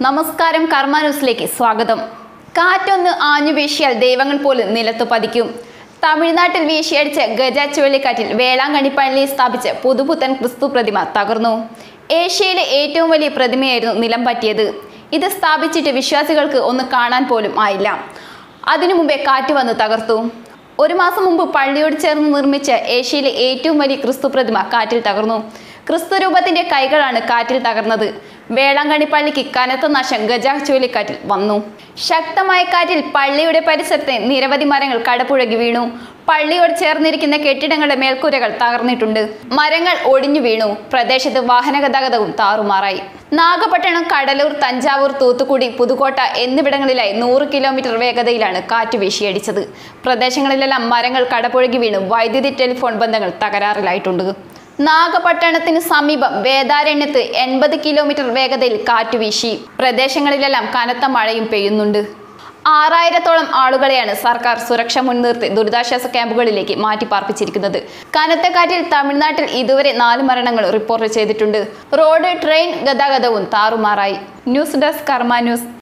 നമസ്കാരം കർമ്മ ന്യൂസിലേക്ക് സ്വാഗതം കാറ്റൊന്ന് ആഞ്ഞു വീശിയാൽ ദൈവങ്ങൾ പോലും നിലത്തു പതിക്കും തമിഴ്നാട്ടിൽ വീശിയടിച്ച ഗജ ചുഴലിക്കാറ്റിൽ വേളാങ്കണ്ണി പള്ളിയിൽ സ്ഥാപിച്ച പുതുപുത്തൻ ക്രിസ്തു പ്രതിമ തകർന്നു ഏഷ്യയിലെ ഏറ്റവും വലിയ പ്രതിമയായിരുന്നു നിലം പറ്റിയത് ഇത് സ്ഥാപിച്ചിട്ട് വിശ്വാസികൾക്ക് ഒന്ന് കാണാൻ പോലും ആയില്ല അതിനു മുമ്പേ കാറ്റ് വന്ന് തകർത്തു ഒരു മാസം മുമ്പ് പള്ളിയോട് ചേർന്ന് നിർമ്മിച്ച ഏഷ്യയിലെ ഏറ്റവും വലിയ ക്രിസ്തു പ്രതിമ കാറ്റിൽ തകർന്നു ക്രിസ്തു രൂപത്തിന്റെ കൈകളാണ് കാറ്റിൽ തകർന്നത് വേളാങ്കണ്ണി പള്ളിക്ക് കനത്ത നാശം ഗജ ചുഴലിക്കാറ്റിൽ വന്നു ശക്തമായ കാറ്റിൽ പള്ളിയുടെ പരിസരത്തെ നിരവധി മരങ്ങൾ കടപുഴകി വീണു പള്ളിയോട് ചേർന്നിരിക്കുന്ന കെട്ടിടങ്ങളുടെ മേൽക്കൂരകൾ തകർന്നിട്ടുണ്ട് മരങ്ങൾ ഒടിഞ്ഞു വീണു പ്രദേശത്ത് വാഹന ഗതാഗതവും താറുമാറായി നാഗപട്ടണം കടലൂർ തഞ്ചാവൂർ തൂത്തുക്കുടി പുതുക്കോട്ട എന്നിവിടങ്ങളിലായി നൂറ് കിലോമീറ്റർ വേഗതയിലാണ് കാറ്റ് വീശിയടിച്ചത് പ്രദേശങ്ങളിലെല്ലാം മരങ്ങൾ കടപുഴകി വീണു വൈദ്യുതി ടെലിഫോൺ ബന്ധങ്ങൾ തകരാറിലായിട്ടുണ്ട് നാഗപട്ടണത്തിന് സമീപം വേദാരണ്യത്ത് എൺപത് കിലോമീറ്റർ വേഗതയിൽ കാറ്റ് വീശി പ്രദേശങ്ങളിലെല്ലാം കനത്ത മഴയും പെയ്യുന്നുണ്ട് ആറായിരത്തോളം ആളുകളെയാണ് സർക്കാർ സുരക്ഷ മുൻനിർത്തി ദുരിതാശ്വാസ ക്യാമ്പുകളിലേക്ക് മാറ്റി പാർപ്പിച്ചിരിക്കുന്നത് കനത്ത കാറ്റിൽ തമിഴ്നാട്ടിൽ ഇതുവരെ നാല് മരണങ്ങൾ റിപ്പോർട്ട് ചെയ്തിട്ടുണ്ട് റോഡ് ട്രെയിൻ ഗതാഗതവും താറുമാറായി ന്യൂസ് ഡെസ്ക് കർമ്മ ന്യൂസ്